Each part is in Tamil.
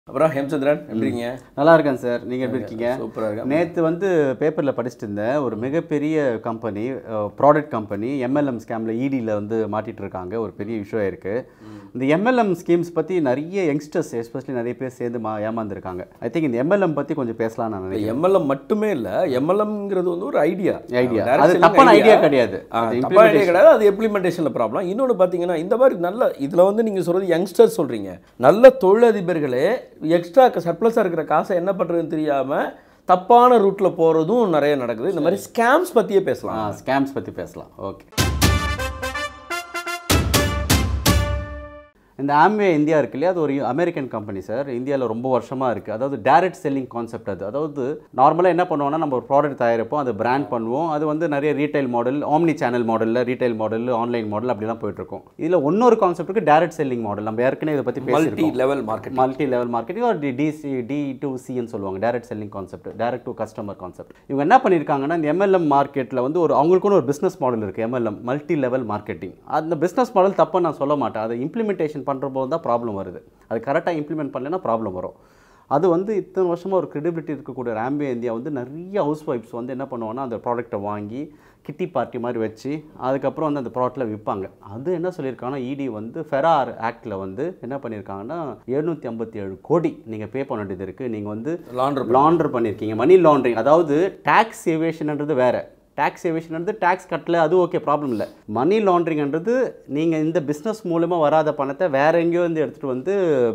அப்புறம் ஹேம்சந்திரன் எப்படி இருக்கீங்க நல்லா இருக்கேன் சார் நீங்கள் எப்படி இருக்கீங்க சூப்பரா இருக்கேன் நேற்று வந்து பேப்பரில் படிச்சுட்டு இருந்தேன் ஒரு மிகப்பெரிய கம்பெனி ப்ராடக்ட் கம்பெனி எம்எல்எம் ஸ்கேமில் இடியில் வந்து மாட்டிட்டு இருக்காங்க ஒரு பெரிய இஷ்யூ ஆயிருக்கு இந்த எம்எல்எம் ஸ்கீம்ஸ் பற்றி நிறைய யங்ஸ்டர்ஸ் எஸ்பெஷலி நிறைய பேர் சேர்ந்து மா ஏமாந்துருக்காங்க ஐ திங்க் இந்த எம்எல்எம் பற்றி கொஞ்சம் பேசலாம் நான் நினைக்கிறேன் எம்எல்எம் மட்டுமே இல்ல எம்எல்எம்ங்கிறது வந்து ஒரு ஐடியா ஐடியா அது தப்பான ஐடியா கிடையாது அது தப்பான ஐடியா கிடையாது அது இம்ப்ளிமெண்டேஷனில் ப்ராப்ளம் இன்னொன்று பார்த்தீங்கன்னா இந்த மாதிரி நல்ல இதில் வந்து நீங்கள் சொல்கிறது யங்ஸ்டர்ஸ் சொல்கிறீங்க நல்ல தொழிலதிபர்களே எக்ஸ்ட்ரா சர்ப்ளஸாக இருக்கிற காசை என்ன பண்ணுறதுன்னு தெரியாமல் தப்பான ரூட்டில் போகிறதும் நிறைய நடக்குது இந்த மாதிரி ஸ்கேம்ஸ் பற்றியே பேசலாம் ஸ்கேம்ஸ் பற்றி பேசலாம் ஓகே இந்த ஆம்வே இந்தியா இருக்கு இல்லையா அது ஒரு அமெரிக்கன் கம்பெனி சார் இந்தியாவில் ரொம்ப வருஷமாக இருக்குது அதாவது டைரக்ட் செல்லிங் கான்செப்ட் அது அதாவது நார்மலாக என்ன பண்ணுவோம்னா நம்ம ஒரு ப்ராடக்ட் தயாரிப்போம் அதை பிராண்ட் பண்ணுவோம் அது வந்து நிறைய ரீட்டைல் மாடல் ஆம்னி சேனல் மாடலில் ரீட்டைல் மாடல் ஆன்லைன் மாடல் அப்படிலாம் போயிட்டுருக்கும் இதில் இன்னொரு கான்செப்ட் இருக்குது டைரக்ட் செல்லிங் மாடல் நம்ம ஏற்கனவே இதை பற்றி மல்டி பேசியிருக்கோம் level market multi level marketing ஒரு டிசி டி டு சின்னு சொல்லுவாங்க direct selling concept direct to customer concept இவங்க என்ன பண்ணியிருக்காங்கன்னா இந்த எம்எல்எம் மார்க்கெட்டில் வந்து ஒரு அவங்களுக்குன்னு ஒரு பிஸ்னஸ் மாடல் இருக்குது எம்எல்எம் மல்டி லெவல் மார்க்கெட்டிங் அந்த பிஸ்னஸ் மாடல் தப்பாக நான் சொல்ல மாட்டேன் அதை இம்ப்ளிமெண்டேஷன் பண்ணுற போது தான் ப்ராப்ளம் வருது அது கரெக்டாக இம்ப்ளிமெண்ட் பண்ணலைன்னா ப்ராப்ளம் வரும் அது வந்து இத்தனை வருஷமாக ஒரு கிரெடிபிலிட்டி இருக்கக்கூடிய ராம்பே இந்தியா வந்து நிறைய ஹவுஸ் ஒய்ஃப்ஸ் வந்து என்ன பண்ணுவாங்கன்னா அந்த ப்ராடக்ட்டை வாங்கி கிட்டி பார்ட்டி மாதிரி வச்சு அதுக்கப்புறம் வந்து அந்த ப்ராடக்ட்டில் விற்பாங்க அது என்ன சொல்லியிருக்காங்கன்னா இடி வந்து ஃபெரார் ஆக்டில் வந்து என்ன பண்ணியிருக்காங்கன்னா எழுநூற்றி ஐம்பத்தி ஏழு கோடி நீங்கள் பே பண்ண வேண்டியது இருக்குது நீங்கள் வந்து லாண்டர் லாண்டர் பண்ணியிருக்கீங்க மணி லாண்டரிங் அதாவது டேக்ஸ் சேவேஷன்ன்றது வேற டேக்ஸ் சேவேஷன்ன்றது டேக்ஸ் கட்டல அது ஓகே ப்ராப்ளம் இல்லை மணி லாண்டரிங்ன்றது நீங்கள் இந்த பிஸ்னஸ் மூலமாக வராத பணத்தை வேற எங்கேயோ வந்து எடுத்துகிட்டு வந்து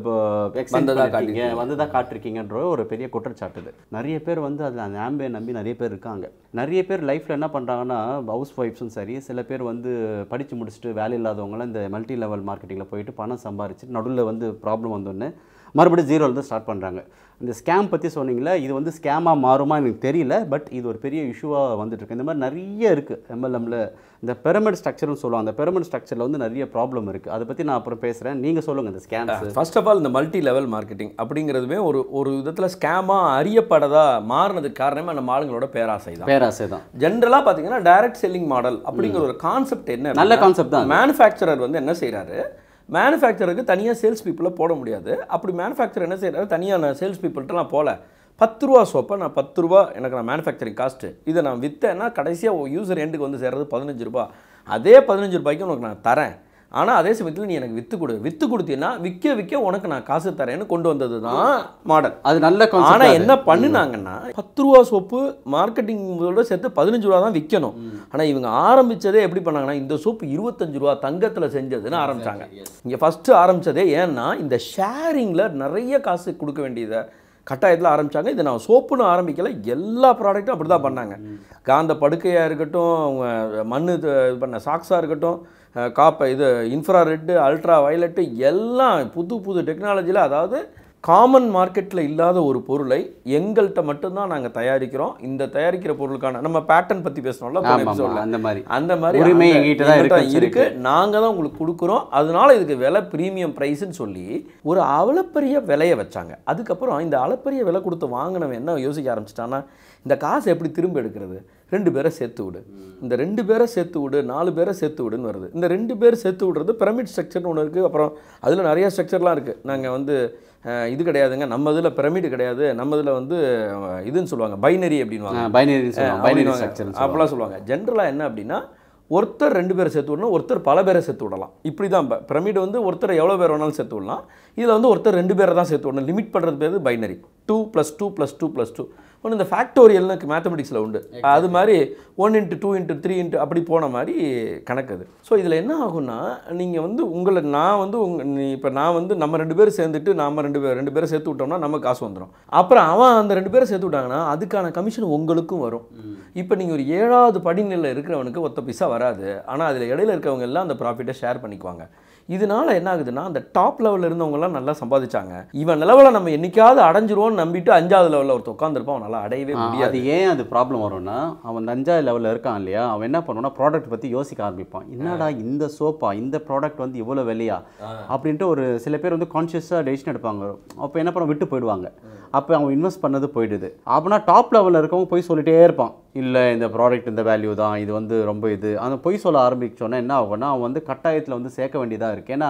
வந்ததா காட்டிங்க வந்ததாக காட்டிருக்கீங்கன்ற ஒரு பெரிய குற்றச்சாட்டு இது நிறைய பேர் வந்து அதில் அந்த ஆம்பே நம்பி நிறைய பேர் இருக்காங்க நிறைய பேர் லைஃப்பில் என்ன பண்ணுறாங்கன்னா ஹவுஸ் ஒய்ஃப்ஸும் சரி சில பேர் வந்து படித்து முடிச்சுட்டு வேலை இல்லாதவங்களாம் இந்த மல்டி லெவல் மார்க்கெட்டிங்கில் போயிட்டு பணம் சம்பாரிச்சு நடுவில் வந்து ப்ராப்ளம் வந்தோடனே மறுபடியும் ஜீரோலேருந்து ஸ்டார்ட் பண்ணுறாங்க இந்த ஸ்கேம் பற்றி சொன்னீங்களே இது வந்து ஸ்கேமாக மாறுமா எனக்கு தெரியல பட் இது ஒரு பெரிய இஷ்யூவாக வந்துட்டுருக்கு இந்த மாதிரி நிறைய இருக்குது எம்எல்எம்ல இந்த பெரமிட் ஸ்ட்ரக்சர்னு சொல்லுவாங்க அந்த பெரமிட் ஸ்ட்ரக்சரில் வந்து நிறைய ப்ராப்ளம் இருக்குது அதை பற்றி நான் அப்புறம் பேசுகிறேன் நீங்கள் சொல்லுங்கள் இந்த ஸ்கேம்ஸ் ஃபர்ஸ்ட் ஆஃப் ஆல் இந்த மல்டி லெவல் மார்க்கெட்டிங் அப்படிங்கிறதுமே ஒரு ஒரு விதத்தில் ஸ்கேமாக அறியப்படதா மாறினதுக்கு காரணமே நம்ம ஆளுங்களோட பேராசை தான் பேராசை தான் ஜென்ரலாக பார்த்தீங்கன்னா டைரக்ட் செல்லிங் மாடல் அப்படிங்கிற ஒரு கான்செப்ட் என்ன நல்ல கான்செப்ட் தான் மேனுஃபேக்சரர் வந்து என்ன செய்கிறாரு மேனுஃபேக்சருக்கு தனியாக சேல்ஸ் பீப்புளை போட முடியாது அப்படி மேனுஃபேக்சர் என்ன செய்கிறாரு தனியாக நான் சேல்ஸ் பீப்புள்கிட்ட நான் போகல பத்து ரூபா சோப்பை நான் பத்து ரூபா எனக்கு நான் மேனுஃபேக்சரிங் காஸ்ட்டு இதை நான் விற்றேன்னா கடைசியாக யூசர் எண்டுக்கு வந்து சேர்றது பதினஞ்சு ரூபா அதே பதினஞ்சு ரூபாய்க்கு உனக்கு நான் தரேன் ஆனால் அதே சமயத்தில் நீ எனக்கு விற்று கொடு விற்று கொடுத்தீங்கன்னா விற்க விற்க உனக்கு நான் காசு தரேன்னு கொண்டு வந்தது தான் மாடல் அது நல்ல ஆனா கான்செப்ட் என்ன பண்ணுனாங்கன்னா பத்து ரூபா சோப்பு மார்க்கெட்டிங் இதோட சேர்த்து பதினஞ்சு ரூபா தான் விற்கணும் ஆனா இவங்க ஆரம்பிச்சதே எப்படி பண்ணாங்கன்னா இந்த சோப்பு இருபத்தஞ்சு ரூபா தங்கத்துல செஞ்சதுன்னு ஆரம்பிச்சாங்க இங்க ஃபர்ஸ்ட் ஆரம்பிச்சதே ஏன்னா இந்த ஷேரிங்ல நிறைய காசு கொடுக்க வேண்டியதை கட்டாயத்தில் ஆரம்பிச்சாங்க இதை நான் சோப்புன்னு ஆரம்பிக்கல எல்லா ப்ராடக்ட்டும் அப்படி தான் பண்ணாங்க காந்த படுக்கையாக இருக்கட்டும் அவங்க மண் இது பண்ண சாக்ஸாக இருக்கட்டும் அஹ் காப்பை இது இன்ஃப்ரா ரெட்டு அல்ட்ரா வயலட்டு எல்லாம் புது புது டெக்னாலஜியில் அதாவது காமன் மார்க்கெட்டில் இல்லாத ஒரு பொருளை எங்கள்கிட்ட மட்டும்தான் நாங்கள் தயாரிக்கிறோம் இந்த தயாரிக்கிற பொருளுக்கான நம்ம பேட்டர்ன் பற்றி பேசணும்ல போன ஆமாம் episodeல. ஆமாம் அந்த மாதிரி அந்த மாதிரி உரிமை அந்த- எங்ககிட்ட தான் எங்கள்கிட்ட இருக்குன்னு இருக்கு நாங்கள் தான் உங்களுக்கு கொடுக்குறோம் அதனால இதுக்கு விலை ப்ரீமியம் ப்ரைஸ்ன்னு சொல்லி ஒரு அளப்பரிய விலையை வச்சாங்க அதுக்கப்புறம் இந்த அளப்பரிய விலை கொடுத்து வாங்கினவன் என்ன யோசிக்க ஆரம்பிச்சிட்டான்னா இந்த காசை எப்படி திரும்ப எடுக்கிறது ரெண்டு பேரை சேர்த்து விடு இந்த ரெண்டு பேரை சேர்த்து விடு நாலு பேரை சேர்த்து விடுன்னு வருது இந்த ரெண்டு பேர் சேர்த்து விடுறது பிரமிட் ஸ்ட்ரக்சர்னு ஒன்று இருக்குது அப்புறம் அதில் நிறைய ஸ்ட்ரக்சர்லாம் இருக்குது நாங்கள் வந்து அஹ், இது கிடையாதுங்க நம்ம இதில் பிரமிடு கிடையாது நம்ம இதில் வந்து அஹ், இதுன்னு சொல்லுவாங்க பைனரி அப்படின்வாங்க பைனரி பைனரி அப்படின்னுவாங்க. ஸ்ட்ரக்சர் அப்படிலாம் சொல்லுவாங்க ஜென்ரலாக என்ன அப்படின்னா ஒருத்தர் ரெண்டு பேரை சேர்த்து விடணும் ஒருத்தர் பல பேரை சேர்த்து விடலாம் இப்படி தான் பிரமிட் வந்து ஒருத்தர் எவ்வளோ பேர் வேணாலும் சேர்த்து விடலாம் இதில் வந்து ஒருத்தர் ரெண்டு பேரை தான் சேர்த்து விடணும் லிமிட் பண்ணுறது பேர் binary two plus two plus two plus two ஒன்று இந்த ஃபேக்டோரியல்னு மேத்தமெட்டிக்ஸில் உண்டு அது மாதிரி one into two into three into அப்படி போன மாதிரி கணக்கு அது ஸோ இதில் என்ன ஆகும்னா நீங்கள் வந்து உங்களை நான் வந்து உங்க நீ இப்போ நான் வந்து நம்ம ரெண்டு பேரும் சேர்ந்துட்டு நாம ரெண்டு பேர் ரெண்டு பேரை சேர்த்து விட்டோம்னா நமக்கு காசு வந்துடும் அப்புறம் அவன் அந்த ரெண்டு பேரை சேர்த்து விட்டாங்கன்னா அதுக்கான கமிஷன் உங்களுக்கும் வரும் இப்போ நீங்கள் ஒரு ஏழாவது படிநிலையில் இருக்கிறவனுக்கு ஒத்த பைசா வராது ஆனால் அதில் இடையில இருக்கவங்க எல்லாம் அந்த ப்ராஃபிட்டை ஷேர் பண்ணிக்குவாங்க இதனால என்ன ஆகுதுன்னா அந்த டாப் லெவலில் இருந்தவங்கலாம் நல்லா சம்பாதிச்சாங்க இவன் லெவலில் நம்ம என்னைக்காவது அடைஞ்சிருவோம்னு நம்பிட்டு அஞ்சாவது லெவலில் ஒருத்தர் உட்காந்துருப்பான் அவனால அடையவே முடியாது அது ஏன் அது ப்ராப்ளம் வரும்னா அவன் அஞ்சாவது லெவலில் இருக்கான் இல்லையா அவன் என்ன பண்ணுவான்னா ப்ராடக்ட் பற்றி யோசிக்க ஆரம்பிப்பான் என்னடா இந்த சோப்பா இந்த ப்ராடக்ட் வந்து இவ்வளோ விலையா அப்படின்ட்டு ஒரு சில பேர் வந்து கான்ஷியஸாக டெசிஷன் எடுப்பாங்க அப்போ என்ன பண்ண விட்டு போயிடுவாங்க அப்போ அவன் இன்வெஸ்ட் பண்ணது போயிடுது அப்படின்னா டாப் லெவலில் இருக்கவங்க போய் சொல்லிட்டே இருப்பான் இல்லை இந்த ப்ராடக்ட் இந்த வேல்யூ தான் இது வந்து ரொம்ப இது அந்த பொய் சொல்ல ஆரம்பிச்சோன்னா என்ன ஆகும்னா அவன் வந்து கட்டாயத்தில் வந்து சேர்க்க வேண்டியதாக இருக்குது ஏன்னா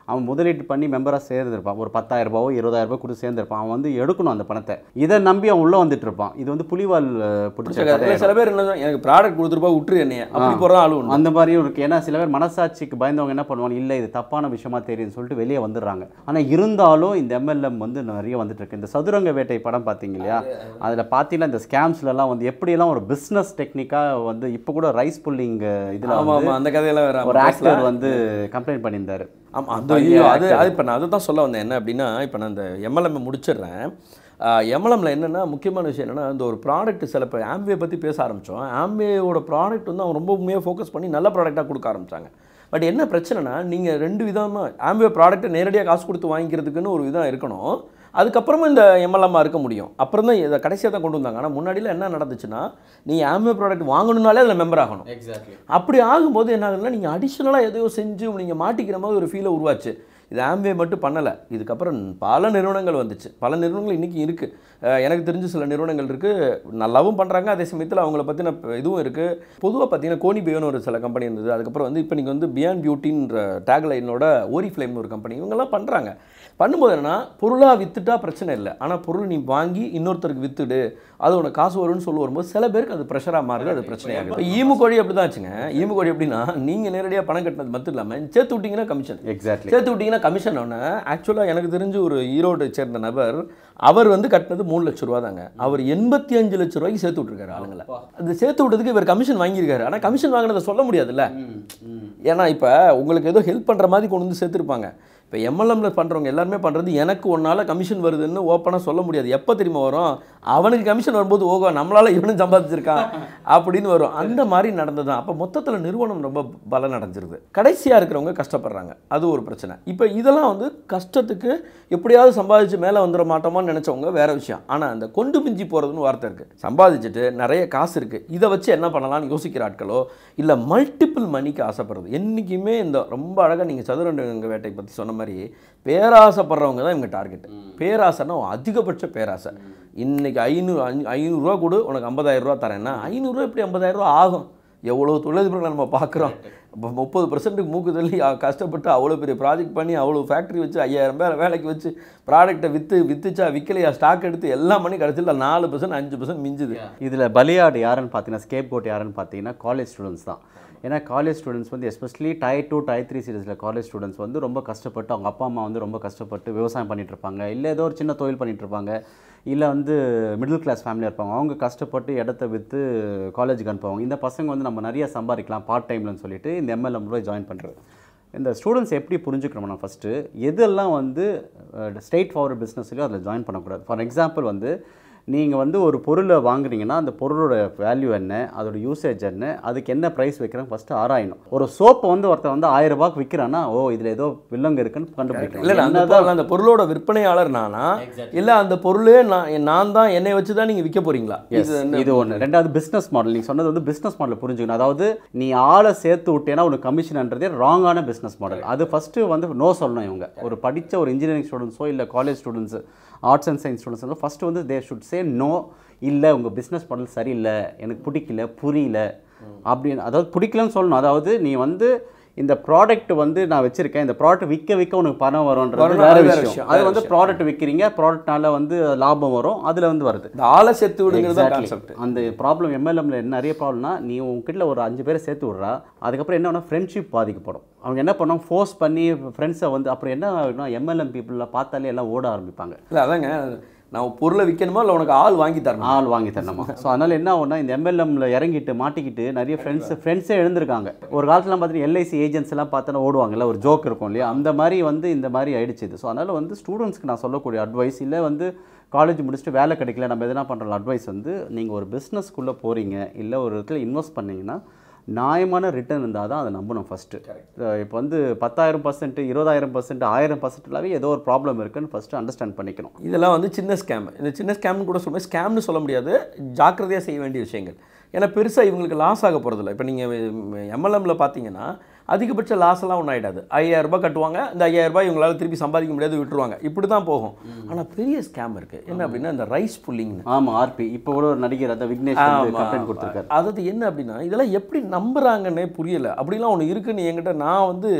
அவன் முதலீட்டு பண்ணி மெம்பராக சேர்ந்துருப்பான் ஒரு பத்தாயிரம் ரூபாவோ இருபதாயிரம் ரூபாய் கொடுத்து சேர்ந்துருப்பான் அவன் வந்து எடுக்கணும் அந்த பணத்தை இதை நம்பி அவன் உள்ளே வந்துட்டு இருப்பான் இது வந்து புலிவால் அஹ், பிடிச்ச கதை இல்ல, சில பேர் என்ன சொல்றாங்க, எனக்கு ப்ராடக்ட் கொடுத்துருப்பா விட்டுரு என்னைய அப்படி போகிறதா ஆளு உண்டு அந்த மாதிரியும் இருக்கு ஏன்னா சில பேர் மனசாட்சிக்கு பயந்தவங்க என்ன பண்ணுவாங்க இல்லை இது தப்பான விஷயமா தெரியுதுன்னு சொல்லிட்டு வெளியே வந்துடுறாங்க ஆனால் இருந்தாலும் இந்த எம்எல்எம் வந்து நிறைய வந்துட்டு இருக்கு இந்த சதுரங்க வேட்டை படம் பார்த்தீங்க இல்லையா அதில் பார்த்தீங்கன்னா இந்த ஸ்கேம்ஸ்லலாம் வந்து எப்படியெல்லாம் ஒரு பிஸ்னஸ் டெக்னிக்காக வந்து இப்போ கூட ரைஸ் புல்லிங் இதில் ஆமா வந்து ஆமா அந்த கதையெல்லாம் வேற ஒரு ஆமா, ஆக்டர் வந்து கம்ப்ளைண்ட் பண்ணியிருந்தாரு ஆமாம் அது ஐயோ அது அது இப்போ நான் அதை தான் சொல்ல வந்தேன் என்ன அப்படின்னா இப்போ நான் இந்த எம்எல்எம் முடிச்சிடுறேன் எம்எல்எம்ல என்னென்னா முக்கியமான விஷயம் என்னென்னா இந்த ஒரு ப்ராடக்ட் சில இப்போ ஆம்வே பற்றி பேச ஆரம்பித்தோம் ஆம்வேயோட ப்ராடக்ட் வந்து அவங்க ரொம்ப உண்மையாக ஃபோக்கஸ் பண்ணி நல்ல ப்ராடக்டாக கொடுக்க ஆரம்பிச்சாங்க பட் என்ன பிரச்சனைனா நீங்கள் ரெண்டு விதமாக ஆம்வே ப்ராடக்ட்டை நேரடியாக காசு கொடுத்து வாங்கிக்கிறதுக்குன்னு ஒரு விதம் இருக்கணும் அதுக்கப்புறமா இந்த எம்எல்எம்மாக இருக்க முடியும் அப்புறம் தான் இதை கடைசியாக தான் கொண்டு வந்தாங்க ஆனால் முன்னாடியில் என்ன நடந்துச்சுன்னா நீ ஆம்வே ப்ராடக்ட் வாங்கணுன்னாலே அதில் மெம்பர் ஆகணும் எக்ஸாக்ட்லி அப்படி ஆகும்போது என்ன ஆகுதுன்னா நீங்கள் அடிஷ்னலாக எதையோ செஞ்சு நீங்கள் மாட்டிக்கிற மாதிரி ஒரு ஃபீலை உருவாச்சு இது ஆம்வே மட்டும் பண்ணலை இதுக்கப்புறம் பல நிறுவனங்கள் வந்துச்சு பல நிறுவனங்கள் இன்றைக்கி இருக்குது எனக்கு தெரிஞ்ச சில நிறுவனங்கள் இருக்குது நல்லாவும் பண்ணுறாங்க அதே சமயத்தில் அவங்கள பற்றின இதுவும் இருக்குது பொதுவாக பார்த்தீங்கன்னா கோனி பியோன்னு ஒரு சில கம்பெனி இருந்தது அதுக்கப்புறம் வந்து இப்போ நீங்கள் வந்து பியாண்ட் பியூட்டின்ற டேக்லைனோட ஓரி ஃப்ளேம்னு ஒரு கம்பெனி இவங்கெல்லாம் பண்ணுறாங்க பண்ணும்போது என்னன்னா பொருளாக வித்துட்டா பிரச்சனை இல்லை ஆனால் பொருள் நீ வாங்கி இன்னொருத்தருக்கு வித்துடு அது உனக்கு காசு வரும்னு சொல்லி வரும்போது சில பேருக்கு அது ப்ரெஷராக மாறுது அது பிரச்சனையாகுது இப்போ ஈமு கோழி அப்படி தான் ஆச்சுங்க ஈமு கோழி எப்படின்னா நீங்கள் நேரடியாக பணம் கட்டினது மட்டும் இல்லாமல் சேர்த்து விட்டீங்கன்னா கமிஷன் எக்ஸாக்ட்லி சேர்த்து விட்டீங்கன்னா கமிஷன் ஒன்று ஆக்சுவலாக எனக்கு தெரிஞ்சு ஒரு ஈரோடு சேர்ந்த நபர் அவர் வந்து கட்டினது மூணு லட்ச ரூபா தாங்க அவர் எண்பத்தி அஞ்சு லட்ச ரூபாய்க்கு சேர்த்து விட்டுருக்காரு ஆளுங்களை அது சேர்த்து விட்டதுக்கு இவர் கமிஷன் வாங்கியிருக்காரு ஆனால் கமிஷன் வாங்கினதை சொல்ல முடியாதுல்ல ஏன்னா இப்போ உங்களுக்கு ஏதோ ஹெல்ப் பண்ணுற மாதிரி கொண்டு வந்து சேர்த்துருப்பாங்க இப்போ எம்எல்எம்ல பண்ணுறவங்க எல்லாருமே பண்ணுறது எனக்கு ஒன்றால் கமிஷன் வருதுன்னு ஓப்பனாக சொல்ல முடியாது எப்போ தெரியுமா வரும் அவனுக்கு கமிஷன் வரும்போது ஓகோ நம்மளால் இவனும் சம்பாதிச்சிருக்கான் அப்படின்னு வரும் அந்த மாதிரி நடந்தது அப்போ மொத்தத்தில் நிறுவனம் ரொம்ப பலம் அடைஞ்சிருது கடைசியாக இருக்கிறவங்க கஷ்டப்படுறாங்க அது ஒரு பிரச்சனை இப்போ இதெல்லாம் வந்து கஷ்டத்துக்கு எப்படியாவது சம்பாதிச்சு மேலே வந்துட மாட்டோமான்னு நினச்சவங்க வேற விஷயம் ஆனால் அந்த கொண்டு மிஞ்சி போகிறதுன்னு வார்த்தை இருக்குது சம்பாதிச்சுட்டு நிறைய காசு இருக்குது இதை வச்சு என்ன பண்ணலாம்னு யோசிக்கிற ஆட்களோ இல்லை மல்டிபிள் மணிக்கு ஆசைப்படுறது என்றைக்குமே இந்த ரொம்ப அழகாக நீங்கள் சதுரங்க வேட்டை பற்றி சொன்ன மாதிரி பேராசைப்படுறவங்க தான் இவங்க டார்கெட் பேராசைன்னா அதிகபட்ச பேராசை இன்னைக்கு ஐநூறு அஞ்சு ஐநூறுரூவா கொடு உனக்கு ஐம்பதாயிரம் ரூபா தரேன்னா ஐநூறுரூவா எப்படி ஐம்பதாயிரம் ரூபா ஆகும் எவ்வளோ தொழிலதிபர்களை நம்ம பார்க்குறோம் இப்போ முப்பது பர்சன்ட்டுக்கு மூக்கு தள்ளி அ- கஷ்டப்பட்டு அவ்வளோ பெரிய ப்ராஜெக்ட் பண்ணி அவ்வளோ ஃபேக்ட்ரி வச்சு ஐயாயிரம் பேர் வேலைக்கு வச்சு ப்ராடக்ட்டை விற்று வித்துச்சா விற்கலையா ஸ்டாக் எடுத்து எல்லாம் பண்ணி கடைசியில் நாலு பர்சன்ட் அஞ்சு பர்சன்ட் மிஞ்சுது இதில் பலியாடு யாருன்னு பார்த்தீங்கன்னா ஸ்கேப் கோட் யாருன்னு பார்த்தீங்கன்னா காலேஜ் ஸ்டூடெண்ட்ஸ் தான் ஏன்னா காலேஜ் ஸ்டூடெண்ட்ஸ் வந்து especially tier two tier three சீரீஸில் காலேஜ் ஸ்டூடெண்ட்ஸ் வந்து ரொம்ப கஷ்டப்பட்டு அவங்க அப்பா அம்மா வந்து ரொம்ப கஷ்டப்பட்டு விவசாயம் பண்ணிட்டு இருப்பாங்க இல்லை ஏதோ ஒரு சின்ன தொழில் பண்ணிட்டு இருப்பாங்க இல்லை வந்து மிடில் கிளாஸ் ஃபேமிலியாக இருப்பாங்க அவங்க கஷ்டப்பட்டு இடத்த விற்று காலேஜுக்கு அனுப்புவாங்க இந்த பசங்க வந்து நம்ம நிறைய சம்பாதிக்கலாம் பார்ட் டைம்லன்னு சொல்லிட்டு இந்த எம்எல்எம் போய் ஜாயின் பண்ணுறது இந்த ஸ்டூடெண்ட்ஸ் எப்படி புரிஞ்சுக்கணும்னா ஃபஸ்ட்டு எதெல்லாம் வந்து ஸ்ட்ரெயிட் ஃபார்வர்ட் பிஸ்னஸ்லையும் அதில் ஜாயின் பண்ணக்கூடாது ஃபார் எக்ஸாம்பிள் வந்து நீங்கள் வந்து ஒரு பொருளை வாங்குறீங்கன்னா அந்த பொருளோட வேல்யூ என்ன அதோட யூசேஜ் என்ன அதுக்கு என்ன ப்ரைஸ் வைக்கிறோம் ஃபஸ்ட்டு ஆராயணும் ஒரு சோப்பை வந்து ஒருத்தன் வந்து ஆயிரம் ரூபாய்க்கு விற்கிறான்னா ஓ இதில் ஏதோ வில்லங்க இருக்குன்னு இல்லை கண்டுபிடிக்கலாம் அந்த பொருள் அந்த பொருளோட விற்பனையாளர் நானா இல்லை அந்த பொருளே நான் நான் தான் என்னை வச்சு தான் நீங்கள் விற்க போறீங்களா Yes, இது ஒன்று ரெண்டாவது பிஸ்னஸ் மாடல் நீங்கள் சொன்னது வந்து பிஸ்னஸ் மாடல் புரிஞ்சுக்கணும் அதாவது நீ ஆளை சேர்த்து விட்டேன்னா உனக்கு கமிஷன்ன்றதே ராங்கான பிஸ்னஸ் மாடல் அது ஃபஸ்ட்டு வந்து நோ சொல்லணும் இவங்க ஒரு படித்த ஒரு இன்ஜினியரிங் ஸ்டூடெண்ட்ஸோ இல்லை college students arts and science students first வந்து தே ஷுட் சே நோ இல்லை உங்கள் பிஸ்னஸ் மாடல் சரியில்லை எனக்கு பிடிக்கல புரியல அப்படின்னு அதாவது பிடிக்கலன்னு சொல்லணும் அதாவது நீ வந்து இந்த ப்ராடக்ட் வந்து நான் வச்சிருக்கேன் இந்த ப்ராடக்ட் விற்க விற்க உனக்கு பணம் வரும்ன்றது வரணும், வேற அது வேற விஷயம் விஷயம், அது வேற வந்து விஷயம். ப்ராடக்ட் விற்கிறீங்க ப்ராடக்ட்னால வந்து லாபம் வரும் அதில் வந்து வருது இந்த ஆளை சேர்த்து விடுங்கிறது தான் Exactly. கான்செப்ட் அந்த ப்ராப்ளம் எம்எல்எம்ல நிறைய ப்ராப்ளம்னா நீ உங்ககிட்ட ஒரு அஞ்சு பேரை சேர்த்து விட்றா அதுக்கப்புறம் என்ன ஃப்ரெண்ட்ஷிப் பாதிக்கப்படும் அவங்க என்ன பண்ணுவாங்க ஃபோர்ஸ் பண்ணி ஃப்ரெண்ட்ஸை வந்து அப்புறம் என்ன ஆகுதுன்னா எம்எல்எம் பீப்புளெலாம் பார்த்தாலே எல்லாம் ஓட ஆரம்பிப்பாங்க இல்லை அதாங்க நான் பொருளை விற்கணுமா இல்லை உனக்கு ஆள் வாங்கி தரணும் ஆள் வாங்கி தரணுமா ஸோ அதனால் என்ன ஆகும்னா இந்த எம்எல்எம்ல இறங்கிட்டு மாட்டிக்கிட்டு நிறைய ஃப்ரெண்ட்ஸ் ஃப்ரெண்ட்ஸே எழுந்திருக்காங்க ஒரு காலத்துலாம் பார்த்தீங்கன்னா எல்ஐசி ஏஜென்ட்ஸ் எல்லாம் பார்த்தோன்னா ஓடுவாங்கல்ல ஒரு ஜோக் இருக்கும் இல்லையா அந்த மாதிரி வந்து இந்த மாதிரி ஆயிடுச்சு இது ஸோ அதனால் வந்து ஸ்டூடெண்ட்ஸ்க்கு நான் சொல்லக்கூடிய அட்வைஸ் இல்லை வந்து காலேஜ் முடிச்சுட்டு வேலை கிடைக்கல நம்ம எதனா பண்ணுற அட்வைஸ் வந்து நீங்கள் ஒரு பிஸ்னஸ்க்குள்ளே போகிறீங்க இல்லை ஒரு இடத்துல இன்வெஸ்ட் பண்ணீங்கன்னா நியாயமான ரிட்டர்ன் இருந்தால் தான் அதை நம்பணும் ஃபஸ்ட்டு இப்போ வந்து பத்தாயிரம் பர்சன்ட் இருபதாயிரம் பர்சன்ட் ஆயிரம் பர்சன்ட்லாவே ஏதோ ஒரு ப்ராப்ளம் இருக்குன்னு ஃபஸ்ட்டு அண்டர்ஸ்டாண்ட் பண்ணிக்கணும் இதெல்லாம் வந்து சின்ன ஸ்கேம் இந்த சின்ன ஸ்கேம்னு கூட சொல்லுவேன் ஸ்கேம்னு சொல்ல முடியாது ஜாக்கிரதையாக செய்ய வேண்டிய விஷயங்கள் ஏன்னா பெருசாக இவங்களுக்கு லாஸ் ஆக போகிறதில்ல இப்போ நீங்கள் எம்எல்எம்ல பார்த்தீங்கன்னா அதிகபட்ச லாஸ் எல்லாம் ஒன்றும் ஆகிடாது ஐயாயிரம் ரூபாய் கட்டுவாங்க இந்த ஐயாயிரம் ரூபாய் இவங்களால திருப்பி சம்பாதிக்க முடியாது விட்டுருவாங்க இப்படி தான் போகும் ஆனால் பெரிய ஸ்கேம் இருக்குது என்ன அப்படின்னா இந்த ரைஸ் புல்லிங்னு ஆமாம் ஆர்பி இப்போ கூட ஒரு நடிகர் அந்த விக்னேஷ் வந்து கம்ப்ளைண்ட் கொடுத்துருக்காரு அதாவது என்ன அப்படின்னா இதெல்லாம் எப்படி நம்புறாங்கன்னே புரியல அப்படிலாம் ஒன்று இருக்குன்னு என்கிட்ட நான் வந்து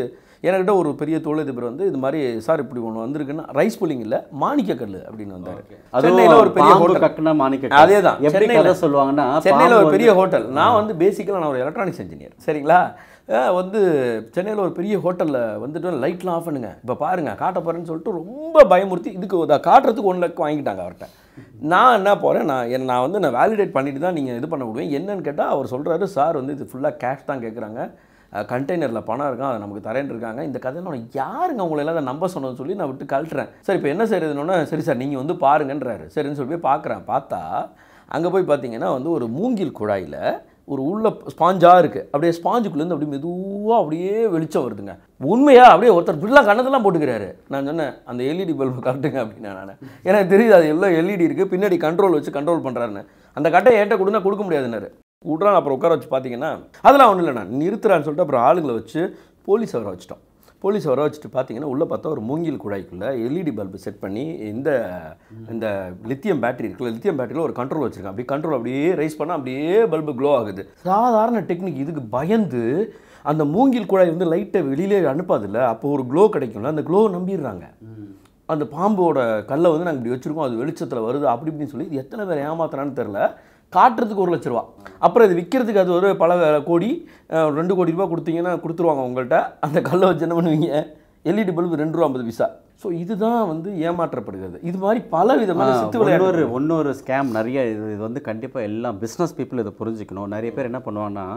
என்கிட்ட ஒரு பெரிய தொழிலதிபர் வந்து இது மாதிரி சார் இப்படி ஒன்று வந்திருக்குன்னா ரைஸ் புல்லிங் இல்லை மாணிக்கக்கல் அப்படின்னு வந்தார் சென்னையில் ஒரு பெரிய ஹோட்டல் கக்குனா மாணிக்க அதேதான். எப்படி சென்னையில- கதை சொல்லுவாங்கன்னா சென்னையில் பாம்பு ஒரு வந்து- பெரிய ஹோட்டல் நான் வந்து பேசிக்கலாக நான் ஒரு எலக்ட்ரானிக்ஸ் இன்ஜினியர் சரிங்களா அஹ் வந்து சென்னையில் ஒரு பெரிய ஹோட்டலில் வந்துட்டு லைட்லாம் ஆஃப் பண்ணுங்க இப்போ பாருங்க காட்ட போகிறேன்னு சொல்லிட்டு ரொம்ப பயமுறுத்தி இதுக்கு இதை காட்டுறதுக்கு ஒன் லக் வாங்கிட்டாங்க அவர்கிட்ட நான் என்ன போகிறேன் நான் என்ன- நான் வந்து நான் வேலிடேட் பண்ணிட்டு தான் நீங்கள் இது பண்ண முடியும் என்னன்னு கேட்டால் அவர் சொல்கிறாரு சார் வந்து இது ஃபுல்லாக கேஷ் தான் கேட்குறாங்க கண்டெய்னரில் பணம் இருக்கான் அதை நமக்கு தரேன் இருக்காங்க இந்த கதையில் நான் யாருங்க உங்களை எல்லாம் அதை நம்ப சொன்னதுன்னு சொல்லி நான் விட்டு கழட்டுறேன் சரி இப்போ என்ன செய்யறதுன்னு சரி சார் நீங்கள் வந்து பாருங்கன்றாரு சரின்னு சொல்லி போய் பார்க்குறேன் பார்த்தா அங்கே போய் பார்த்தீங்கன்னா வந்து ஒரு மூங்கில் குழாயில் ஒரு உள்ள ஸ்பாஞ்சாக இருக்குது அப்படியே ஸ்பாஞ்சுக்குள்ளேருந்து அப்படியே மெதுவாக அப்படியே வெளிச்சம் வருதுங்க உண்மையாக அப்படியே ஒருத்தர் இப்படிலாம் கண்ணத்தெல்லாம் போட்டுக்கிறாரு நான் சொன்னேன் அந்த எல்இடி பல்பு கட்டுங்க அப்படின்னா நான் எனக்கு தெரியுது அது எல்லாம் எல்இடி இருக்குது பின்னாடி கண்ட்ரோல் வச்சு கண்ட்ரோல் பண்ணுறாருன்னு அந்த கட்டை ஏட்ட கொடுனா கொடுக்க முடியாதுன்னாரு விட்றான் அப்புறம் உட்கார வச்சு பார்த்தீங்கன்னா அதெல்லாம் ஒன்றும் இல்லைண்ணா நிறுத்துறான்னு சொல்லிட்டு அப்புறம் ஆளுங்களை வச்சு போலீஸ் அவரை வச்சிட்டோம் போலீஸ் வர வச்சுட்டு பார்த்தீங்கன்னா உள்ளே பார்த்தா ஒரு மூங்கில் குழாய்க்குள்ளே எல்இடி பல்பு செட் பண்ணி இந்த இந்த லித்தியம் பேட்டரி இருக்குல்ல லித்தியம் பேட்டரியில் ஒரு கண்ட்ரோல் வச்சுருக்கான் அப்படியே கண்ட்ரோல் அப்படியே ரைஸ் பண்ணால் அப்படியே பல்பு க்ளோ ஆகுது சாதாரண டெக்னிக் இதுக்கு பயந்து அந்த மூங்கில் குழாய் வந்து லைட்டை வெளியிலே அனுப்பாதுல்ல அப்போ ஒரு க்ளோ கிடைக்கும்ல அந்த க்ளோ நம்பிடுறாங்க அந்த பாம்போட கல்லை வந்து நாங்கள் இப்படி வச்சுருக்கோம் அது வெளிச்சத்தில் வருது அப்படி இப்படின்னு சொல்லி இது எத்தனை பேர் ஏமாத்துறான்னு தெரில காட்டுறதுக்கு ஒரு லட்ச ரூபா அப்புறம் இது விற்கிறதுக்கு அது ஒரு பல வே- கோடி அஹ், ரெண்டு கோடி ரூபா கொடுத்தீங்கன்னா கொடுத்துருவாங்க உங்கள்கிட்ட அந்த கல்லை வச்சு என்ன பண்ணுவீங்க எல்இடி பல்பு ரெண்டு ரூபா ஐம்பது பைசா ஸோ இதுதான் வந்து ஏமாற்றப்படுகிறது இது மாதிரி பல விதமான சித்து இன்னொரு விளையாட்டு இன்னொரு ஸ்கேம் நிறைய இது இது வந்து கண்டிப்பாக எல்லா பிஸ்னஸ் பீப்புள் இதை புரிஞ்சுக்கணும் நிறைய பேர் என்ன பண்ணுவாங்கன்னா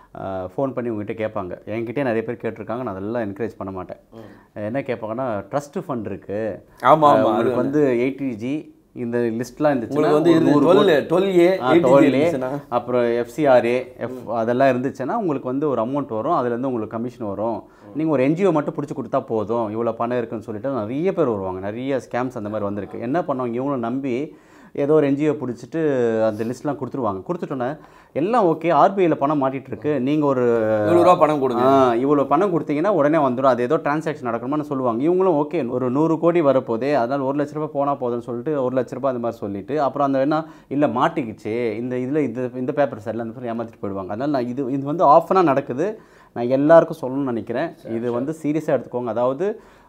ஃபோன் பண்ணி உங்ககிட்ட கேட்பாங்க என்கிட்டயே நிறைய பேர் கேட்டிருக்காங்க நான் அதெல்லாம் என்கரேஜ் பண்ண மாட்டேன் என்ன கேட்பாங்கன்னா ட்ரஸ்ட் ஃபண்ட் இருக்கு ஆமா, ஆமா, அது உங்களுக்கு வந்து எயிட்டி ஜி இந்த லிஸ்ட்லாம் இருந்துச்சுன்னா உங்களுக்கு வந்து ஒரு இது நூறு டுவெல் கோடி- டுவெல் ஏ ஆ, 12 A, அப்புறம் எஃப்சிஆர்ஏ எஃப் அதெல்லாம் இருந்துச்சுன்னா உங்களுக்கு வந்து ஒரு அமௌண்ட் வரும் அதுலேருந்து உங்களுக்கு கமிஷன் வரும் நீங்கள் ஒரு என்ஜிஓ மட்டும் பிடிச்சி கொடுத்தா போதும் இவ்வளோ பணம் இருக்குன்னு சொல்லிட்டு நிறைய பேர் வருவாங்க நிறைய ஸ்கேம்ஸ் அந்த மாதிரி வந்திருக்கு என்ன பண்ணுவாங்க இவங்களை நம்பி ஏதோ ஒரு என்ஜிஓ பிடிச்சிட்டு அந்த லிஸ்ட்லாம் கொடுத்துருவாங்க கொடுத்துட்டோன்னே எல்லாம் ஓகே ஆர்பிஐயில் பணம் மாட்டிட்டு இருக்கு நீங்கள் ஒரு இவ்வளோ ரூபா பணம் கொடுங்க ஆ இவ்வளோ பணம் கொடுத்தீங்கன்னா உடனே வந்துடும் அது ஏதோ டிரான்சாக்ஷன் நடக்கணும்னு சொல்லுவாங்க இவங்களும் ஓகே ஒரு நூறு கோடி வரப்போதே அதனால் ஒரு லட்ச ரூபாய் போனால் போதும்னு சொல்லிட்டு ஒரு லட்ச ரூபாய் அந்த மாதிரி சொல்லிட்டு அப்புறம் அந்த என்ன இல்லை மாட்டிக்கிச்சு இந்த இதில் இது இந்த பேப்பர் சரியில்லை அந்த மாதிரி ஏமாற்றிட்டு போயிடுவாங்க அதனால் நான் இது இது வந்து ஆஃபனாக நடக்குது நான் எல்லாருக்கும் சொல்லணும்னு நினைக்கிறேன் இது வந்து சீரியஸாக எடுத்துக்கோங்க அதாவது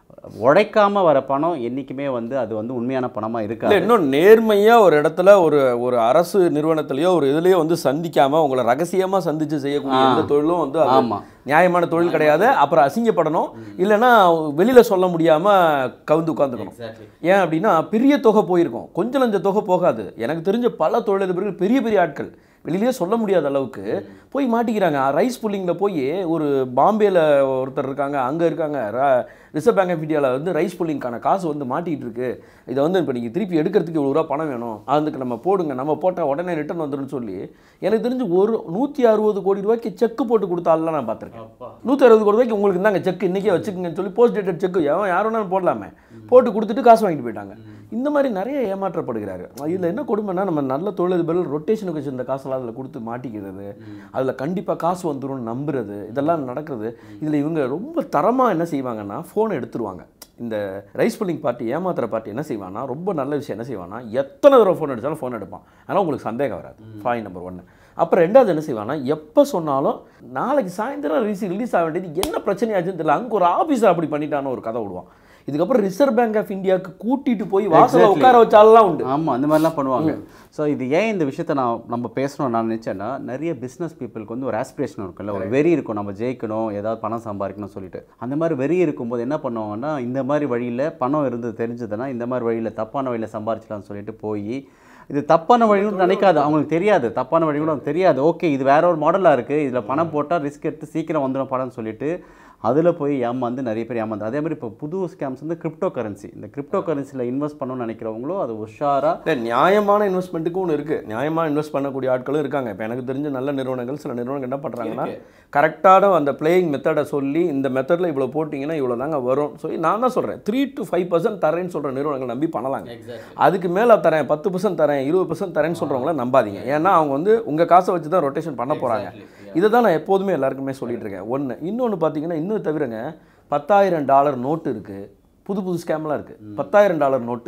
உழைக்காம வர பணம் என்றைக்குமே வந்து அது வந்து உண்மையான பணமாக இல்லை இருக்காது இன்னும் நேர்மையாக ஒரு இடத்துல ஒரு ஒரு அரசு நிறுவனத்திலேயோ ஒரு இதுலேயோ வந்து சந்திக்காம உங்களை ரகசியமாக சந்திச்சு செய்யக்கூடிய எந்த தொழிலும் வந்து அது ஆமாம் நியாயமான தொழில் கிடையாது அப்புறம் அசிங்கப்படணும் இல்லைன்னா வெளியில் சொல்ல முடியாமல் கவுந்து உட்காந்துக்கணும் ஏன் அப்படின்னா பெரிய தொகை போயிருக்கும் கொஞ்சம் நஞ்ச தொகை போகாது எனக்கு தெரிஞ்ச பல தொழிலதிபர்கள் பெரிய பெரிய ஆட்கள் வெளியிலேயே சொல்ல முடியாத அளவுக்கு போய் மாட்டிக்கிறாங்க ரைஸ் புல்லிங்கில் போய் ஒரு பாம்பேல ஒருத்தர் இருக்காங்க அங்கே இருக்காங்க ர- ரிசர்வ் பேங்க் ஆஃப் இந்தியாவில் வந்து ரைஸ் புல்லிங்கான காசு வந்து மாட்டிகிட்டு இருக்கு இதை வந்து இப்போ நீங்கள் திருப்பி எடுக்கிறதுக்கு இவ்வளோ ரூபா பணம் வேணும் அதுக்கு நம்ம போடுங்க நம்ம போட்டால் உடனே ரிட்டர்ன் வந்துடும் சொல்லி எனக்கு தெரிஞ்சு ஒரு நூற்றி அறுபது கோடி ரூபாய்க்கு செக் போட்டு கொடுத்தாலாம் நான் பார்த்துருக்கேன் நூற்றி அறுபது கோடி ரூபாய்க்கு உங்களுக்கு இருந்தாங்க செக் இன்றைக்கே வச்சுக்கோங்கன்னு சொல்லி போஸ்ட் டேட்டட் செக் எவன் யார் வேணாலும் போடலாமே போட்டு கொடுத்துட்டு காசு வாங்கிட்டு போயிட்டாங்க இந்த மாதிரி நிறைய ஏமாற்றப்படுகிறாரு இதில் என்ன கொடுமைன்னா நம்ம நல்ல தொழிலதிபர்கள் ரொட்டேஷனுக்கு வச்சிருந்த காசெல்லாம் அதில் கொடுத்து மாட்டிக்கிறது அதில் கண்டிப்பாக காசு வந்துடும் நம்புறது இதெல்லாம் நடக்கிறது இதில் இவங்க ரொம்ப தரமாக என்ன செய்வாங்கன்னா ஃபோனை எடுத்துருவாங்க இந்த ரைஸ் புல்லிங் பார்ட்டி ஏமாத்துற பார்ட்டி என்ன செய்வான்னா ரொம்ப நல்ல விஷயம் என்ன செய்வான்னா எத்தனை தடவை ஃபோன் அடித்தாலும் ஃபோன் எடுப்பான் ஆனால் உங்களுக்கு சந்தேகம் வராது பாயிண்ட் நம்பர் ஒன்று அப்புறம் ரெண்டாவது என்ன செய்வான்னா எப்போ சொன்னாலும் நாளைக்கு சாயந்தரம் ரிலீஸ் ரிலீஸ் ஆக வேண்டியது என்ன பிரச்சனையாச்சுன்னு தெரியல அங்கே ஒரு ஆஃபீஸர் அப்படி பண்ணிட்டான்னு ஒரு கதை விடுவான் இதுக்கப்புறம் ரிசர்வ் பேங்க் ஆஃப் இந்தியாவுக்கு கூட்டிட்டு போய் வாசல்ல Exactly. உட்கார வச்சாலாம் உண்டு ஆமாம் அந்த மாதிரிலாம் பண்ணுவாங்க ஸோ இது ஏன் இந்த விஷயத்தை நான் நம்ம பேசணும் நான் நினச்சேன்னா நிறைய பிஸ்னஸ் பீப்புளுக்கு வந்து ஒரு ஆஸ்பிரேஷன் இருக்கும்ல ஒரு வெறி இருக்கும் நம்ம ஜெயிக்கணும் ஏதாவது பணம் சம்பாதிக்கணும்னு சொல்லிட்டு அந்த மாதிரி வெறி இருக்கும்போது என்ன பண்ணுவாங்கன்னா இந்த மாதிரி வழியில் பணம் இருந்து தெரிஞ்சதுன்னா இந்த மாதிரி வழியில் தப்பான வழியில் சம்பாரிச்சலாம்னு சொல்லிட்டு போய் இது தப்பான வழின்னு நினைக்காது அவங்களுக்கு தெரியாது தப்பான வழி கூட அவங்களுக்கு தெரியாது ஓகே இது வேற ஒரு மாடலாக இருக்குது இதில் பணம் போட்டால் ரிஸ்க் எடுத்து சீக்கிரம் வந்துடும் படம்னு சொல்லிட்டு அதில் போய் ஏமாந்து நிறைய பேர் ஏமாந்து அதே மாதிரி இப்போ புது ஸ்கேம்ஸ் வந்து கிரிப்டோ கரன்சி இந்த கிரிப்டோ கரன்சியில் இன்வெஸ்ட் பண்ணணும்னு நினைக்கிறவங்களும் அது உஷாராக இல்லை நியாயமான இன்வெஸ்ட்மெண்ட்டுக்கும் ஒன்று இருக்குது நியாயமாக இன்வெஸ்ட் பண்ணக்கூடிய ஆட்களும் இருக்காங்க இப்போ எனக்கு தெரிஞ்ச நல்ல நிறுவனங்கள் சில நிறுவனங்கள் என்ன பண்ணுறாங்கன்னா கரெக்டான அந்த பிளேயிங் மெத்தடை சொல்லி இந்த மெத்தடில் இவ்வளோ போட்டிங்கன்னா இவ்வளோ தாங்க வரும் சொல்லி நான் தான் சொல்கிறேன் த்ரீ டு ஃபைவ் பர்சன்ட் தரேன்னு சொல்கிற நிறுவனங்கள் நம்பி பண்ணலாங்க அதுக்கு மேலே தரேன் பத்து பர்சன்ட் தரேன் இருபது பர்சன்ட் தரேன்னு சொல்கிறவங்கள நம்பாதீங்க ஏன்னா அவங்க வந்து உங்கள் காசை வச்சு தான் ரொட்டேஷன் பண்ண போகிறாங்க இதை தான் நான் எப்போதுமே எல்லாருக்குமே சொல்லிட்டு இருக்கேன் ஒன்று இன்னொன்று பார்த்தீங்கன்னா இன்னும் தவிரங்க பத்தாயிரம் டாலர் நோட்டு இருக்குது புது புது ஸ்கேம்லாம் இருக்குது பத்தாயிரம் டாலர் நோட்டு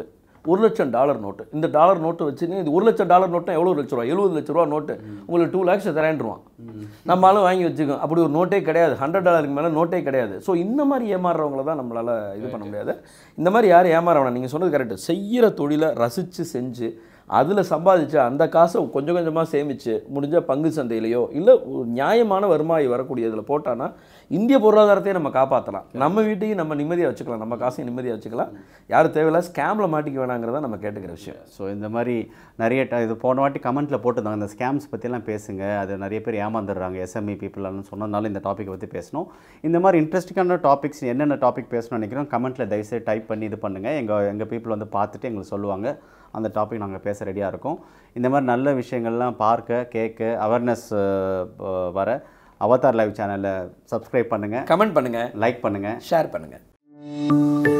ஒரு லட்சம் டாலர் நோட்டு இந்த டாலர் நோட்டு வச்சுன்னு இது ஒரு லட்சம் டாலர் நோட்டு எவ்வளோ லட்ச ரூபா எழுபது லட்ச ரூபா நோட்டு உங்களுக்கு டூ லேக்ஸ் தரேன்ருவான் நம்மளாலும் வாங்கி வச்சுக்கோம் அப்படி ஒரு நோட்டே கிடையாது ஹண்ட்ரட் டாலருக்கு மேலே நோட்டே கிடையாது ஸோ இந்த மாதிரி ஏமாறுறவங்கள தான் நம்மளால் இது பண்ண முடியாது இந்த மாதிரி யாரும் ஏமாற வேணாம் நீங்கள் சொன்னது கரெக்டு செய்கிற தொழிலை ரசித்து செஞ்சு அதில் சம்பாதிச்சு அந்த காசை கொஞ்சம் கொஞ்சமாக சேமித்து முடிஞ்ச பங்கு சந்தையிலையோ இல்லை ஒரு நியாயமான வருமாய் வரக்கூடிய இதில் போட்டான்னா இந்திய பொருளாதாரத்தையே நம்ம காப்பாற்றலாம் நம்ம வீட்டையும் நம்ம நிம்மதியாக வச்சுக்கலாம் நம்ம காசையும் நிம்மதியாக வச்சுக்கலாம் யாரும் தேவையில்ல ஸ்கேமில் மாட்டிக்க வேணாங்கிறத நம்ம கேட்டுக்கிற விஷயம் ஸோ இந்த மாதிரி நிறைய ட- இது போன வாட்டி கமெண்ட்டில் போட்டிருந்தாங்க இந்த ஸ்கேம்ஸ் பற்றிலாம் பேசுங்க அது நிறைய பேர் ஏமாந்துடுறாங்க எஸ்எம்இ பீப்புள்னு சொன்னதுனால இந்த டாப்பிக்கை பற்றி பேசணும் இந்த மாதிரி இன்ட்ரெஸ்டிங்கான டாபிக்ஸ் என்னென்ன டாபிக் பேசணும்னு நினைக்கிறோம் கமெண்ட்டில் தயவுசெய்து டைப் பண்ணி இது பண்ணுங்கள் எங்கள் எங்கள் பீப்புள் வந்து பார்த்துட்டு எங்களுக்கு சொல்லுவாங்க அந்த டாபிக் நாங்கள் பேச ரெடியாக இருக்கோம் இந்த மாதிரி நல்ல விஷயங்கள்லாம் பார்க்க கேட்க அவேர்னஸ் வர அவதார் லைவ் சேனலை சப்ஸ்கிரைப் பண்ணுங்கள் கமெண்ட் பண்ணுங்கள் லைக் பண்ணுங்கள் ஷேர் பண்ணுங்கள்